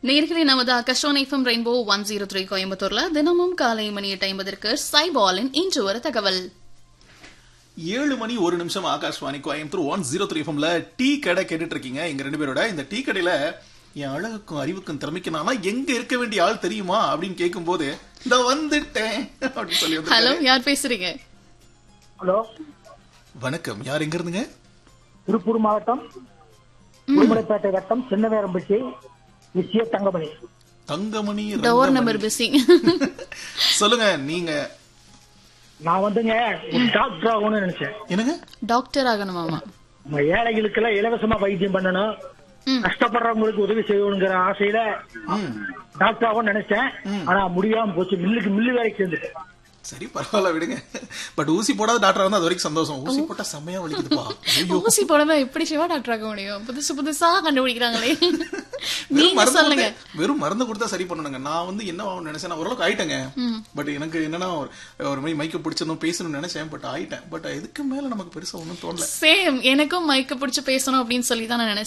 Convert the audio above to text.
நேர்களே நமது ஆகாஷோன் FM rainbow one zero three கோயம்புத்தூர்ல தினமும் காலை மணி எட்டு ஐம்பதற்கு சைபாலின் இன்று ஒரு தகவல் ஏழு மணி ஒரு நிமிஷம் Akashvani Coimbatore one zero three எஃப்எம்ல டீ கடை கேட்டுட்டு இருக்கீங்க எங்க ரெண்டு பேரோட இந்த டீ கடையில என் அழகுக்கும் அறிவுக்கும் திறமைக்கும் நானா எங்க இருக்க வேண்டிய ஆள் தெரியுமா அப்படின்னு கேட்கும்போது இந்த வந்துட்டேன் அப்படின்னு சொல்லி ஹலோ வந்திருக்காரு. யார் பேசுறீங்க ஹலோ வணக்கம் யார் எங்க இருந்துங்க திருப்பூர் மாவட்டம் உடுமலைப்பேட்டை வட்டம் சின்னவேரம்பட்டி நிச்சய தங்கமணி தங்கமணி டோர் ரங்கமணி. நம்பர் பிஸி சொல்லுங்க நீங்க நான் வந்துங்க ஒரு டாக்டர் ஆகணும்னு நினைச்சேன் என்னங்க டாக்டர் ஆகணுமாமா நம்ம ஏழைகளுக்கெல்லாம் இலவசமா வைத்தியம் பண்ணணும் ம். கஷ்டப்படுறவங்களுக்கு உதவி செய்யணுங்கிற ஆசையில டாக்டர் ஆகணும்னு நினைச்சேன் ஆனா முடியாம போச்சு மில்லுக்கு மில்லு வேலைக்கு சேர்ந்துட்டேன் சரி பரவாயில்ல விடுங்க பட் ஊசி போடாத டாக்டர் இருந்தா அது வரைக்கும் சந்தோஷம் ஊசி போட்டா செம்மையா வலிக்குதுப்பா ஐயோ ஊசி போடாம எப்படி சிவா டாக்டர் ஆக முடியும் புதுசு புதுசா கண்டுபிடிக்கிறாங்களே வெறும் நீங்க மருந்து சொல்லுங்க கொடுத்தா- வெறும் மருந்து கொடுத்தா சரி பண்ணணுங்க நான் வந்து என்ன ஆகும்னு நினைச்சேன் நான் ஓரளவுக்கு ஆயிட்டேங்க பட் எனக்கு என்னன்னா ஒரு- ஒரு மாதிரி மைக்க பிடிச்சிருந்தோம் பேசணும்னு நினைச்சேன் பட் ஆயிட்டேன் பட் இதுக்கு மேல நமக்கு பெருசா ஒண்ணும் தோணல சேம் எனக்கும் மைக்க பிடிச்சு பேசணும் அப்படின்னு சொல்லி தான் நான் நினைச்சேன்